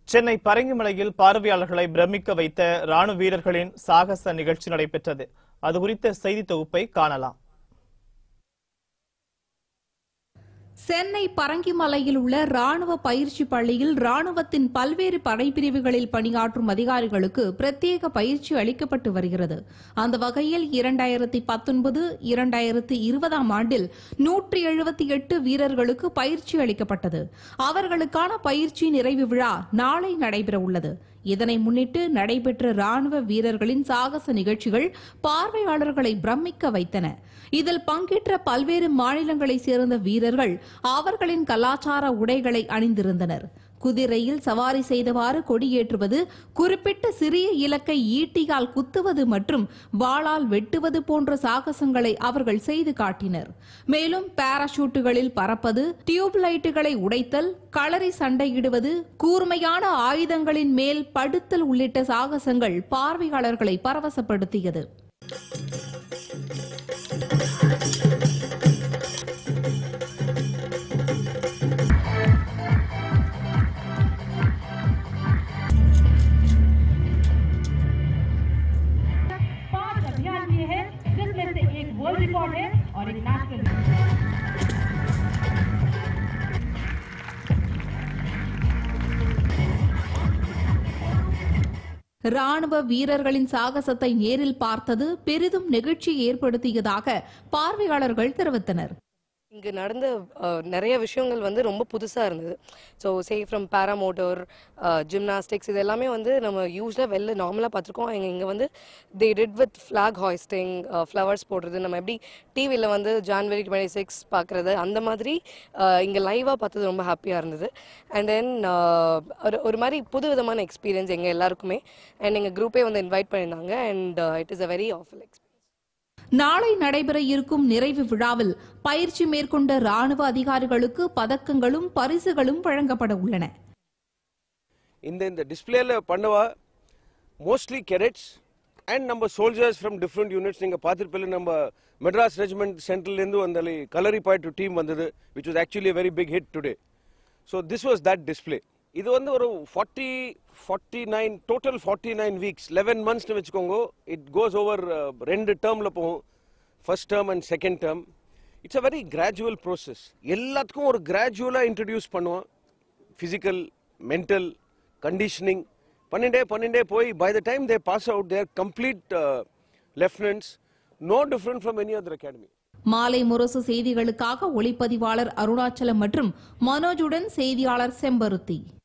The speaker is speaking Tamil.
சென்னை பரங்கிமலையில் பார்வையாளர்களை பிரமிக்க வைத்த ராணுவ வீரர்களின் சாகச நிகழ்ச்சி நடைபெற்றது அது குறித்த செய்தி தொகுப்பை காணலாம் சென்னை பரங்கிமலையில் உள்ள ராணுவ பயிற்சி பள்ளியில் ராணுவத்தின் பல்வேறு படைப்பிரிவுகளில் பணியாற்றும் அதிகாரிகளுக்கு பிரத்யேக பயிற்சி அளிக்கப்பட்டு வருகிறது அந்த வகையில் இரண்டாயிரத்தி பத்தொன்பது இரண்டாயிரத்தி இருபதாம் ஆண்டில் நூற்றி எழுபத்தி எட்டு வீரர்களுக்கு பயிற்சி அளிக்கப்பட்டது அவர்களுக்கான பயிற்சி நிறைவு விழா நாளை நடைபெற உள்ளது இதனை முன்னிட்டு நடைபெற்ற ராணுவ வீரர்களின் சாகச நிகழ்ச்சிகள் பார்வையாளர்களை பிரமிக்க வைத்தன இதில் பங்கேற்ற பல்வேறு மாநிலங்களைச் சேர்ந்த வீரர்கள் அவர்களின் கலாச்சார உடைகளை அணிந்திருந்தனர் குதிரையில் சவாரி செய்தவாறு கொடியேற்றுவது குறிப்பிட்ட சிறிய இலக்கை ஈட்டியால் குத்துவது மற்றும் வாளால் வெட்டுவது போன்ற சாகசங்களை அவர்கள் செய்து காட்டினர் மேலும் பாராசூட்டுகளில் பறப்பது டியூப் லைட்டுகளை உடைத்தல் களரி சண்டையிடுவது கூர்மையான ஆயுதங்களின் மேல் படுத்தல் உள்ளிட்ட சாகசங்கள் பார்வையாளர்களை பரவசப்படுத்தியது पांच अभियान किए हैं जिसमें से एक वर्ल्ड रिकॉर्ड है और एक नेशनल ராணுவ வீரர்களின் சாகசத்தை நேரில் பார்த்தது பெரிதும் நெகிழ்ச்சி ஏற்படுத்தியதாக பார்வையாளர்கள் தெரிவித்தனர் இங்கே நடந்த அஹ், நிறைய விஷயங்கள் வந்து ரொம்ப புதுசாக இருந்தது so say from paramotor gymnastics இது எல்லாமே வந்து நம்ம யூஸ்வலாக வெளில நார்மலாக பார்த்துருக்கோம் இங்கே இங்கே வந்து they did with flag hoisting flowers போடுறது நம்ம எப்படி டிவியில் வந்து ஜான்வரி டுவெண்ட்டி சிக்ஸ் பார்க்குறது அந்த மாதிரி இங்கே லைவாக பார்த்தது ரொம்ப ஹாப்பியாக இருந்தது அண்ட் தென் ஒரு ஒரு மாதிரி புது விதமான எக்ஸ்பீரியன்ஸ் எங்கள் எல்லாருக்குமே அண்ட் எங்கள் குரூப்பே வந்து இன்வைட் பண்ணியிருந்தாங்க and it is a very awful experience நாளை நடைபெற இருக்கும் நிறைவு விழாவில் பயிற்சி மேற்கொண்ட ராணுவ அதிகாரிகளுக்கு பதக்கங்களும் பரிசுகளும் வழங்கப்பட உள்ளன இந்த இந்த டிஸ்பிளேல பண்ணவா மோஸ்ட்லி கெடெட்ஸ் அண்ட் நம்ம சோல்ஜர்ஸ் ஃப்ரம் டிஃப்ரெண்ட் யூனிட்ஸ் நீங்கள் பார்த்துருப்பில்ல நம்ம மெட்ராஸ் ரெஜிமெண்ட் சென்ட்ரல்லேருந்து வந்த கலரி பாய்ட்டு டீம் வந்தது which was actually very big hit today so this was that display இது வந்து ஒரு forty forty nine total forty nine weeks eleven மந்த்ஸ்னு வச்சுக்கோங்க இட் கோஸ் ஓவர் ரெண்டு டேர்மில் போகும் first term and second term it's a very gradual process எல்லாத்துக்கும் ஒரு கிராஜுவலாக இன்ட்ரடியூஸ் பண்ணுவோம் ஃபிசிக்கல் மென்டல் கண்டிஷனிங் பண்ணிட்டே பண்ணிட்டே போய் by the time they pass out their complete lieutenants no different from any other academy மாலை முரசு செய்திகளுக்காக ஒளிப்பதிவாளர் அருணாச்சலம் மற்றும் மனோஜுடன் செய்தியாளர் செம்பருத்தி